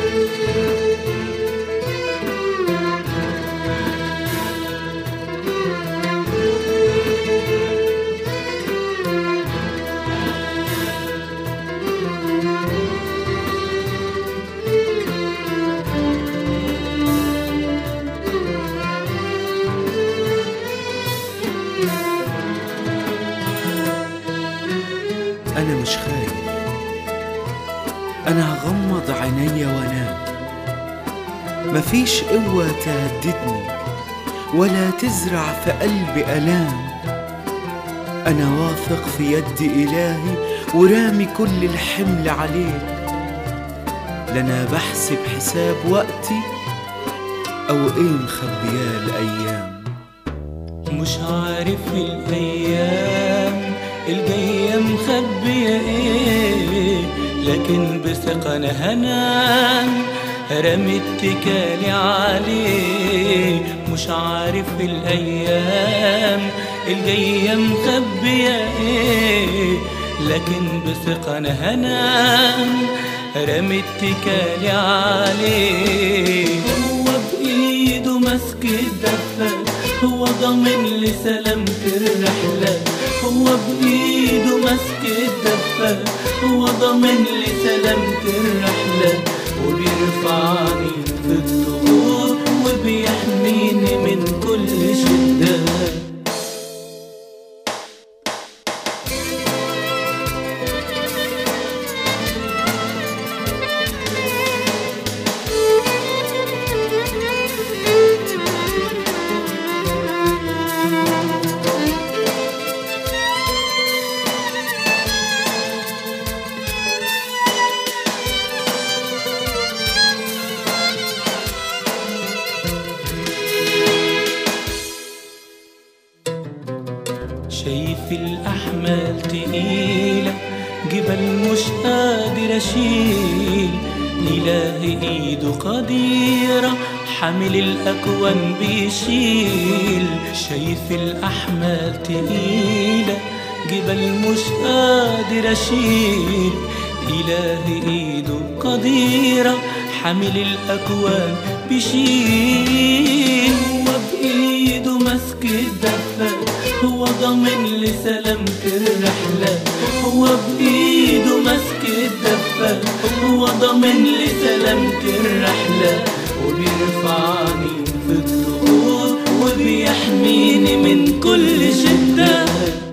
أنا مش خايف أنا هغمض عيني وأنام مفيش قوة تهددني ولا تزرع في قلبي ألام أنا واثق في يد إلهي ورامي كل الحمل عليه لنا بحسب حساب وقتي أو إيه مخبياه الأيام مش عارف الأيام الجاية مخبية إيه لكن بثقة أنا هنام رمي اتكالي عليه مش عارف الأيام الجاية مخبية إيه لكن بثقة أنا هنام رمي اتكالي عليه هو بإيده ماسك الدفة هو ضامن لي سلامة الرحلة هو بإيده ماسك الدفة هو ضامن لي سلامة الرحلة وبيرفعني في الضغوط وبيحميني من كل شدة شايف الأحمال تقيلة جبل مش قادر أشيل إلهي إيده قديرة حامل الأكوان بيشيل شايف الأحمال تقيلة جبل مش قادر أشيل إلهي إيده قديرة حامل الأكوان بيشيل هو بإيده ماسك الدفة هو ضامن لي سلامة الرحلة هو بإيده ماسك الدفة هو ضامن لي سلامة الرحلة وبيرفعني في الضغوط وبيحميني من كل شدة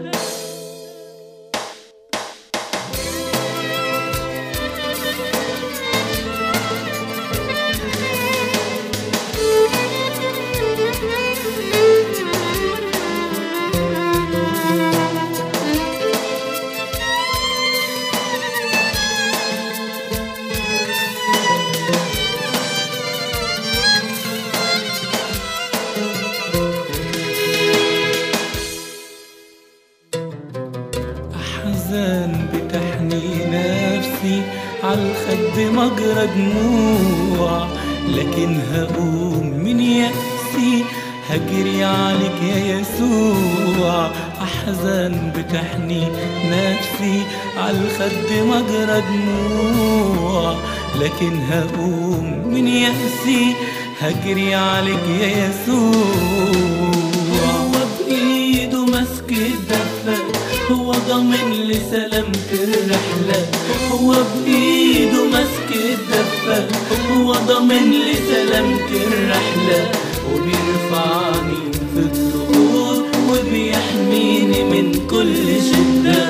أحزان بتحني نفسي عالخد مجرى دموع لكن هقوم من يأسي هجري عليك يا يسوع أحزان بتحني نفسي عالخد مجرى دموع لكن هقوم من يأسي هجري عليك يا يسوع هو بإيده ماسك الدفة هو ضامن لي سلامة الرحلة هو بإيده ماسك الدفة هو ضامن لي سلامة الرحلة وبيرفعني في الضغوط وبيحميني من كل شدة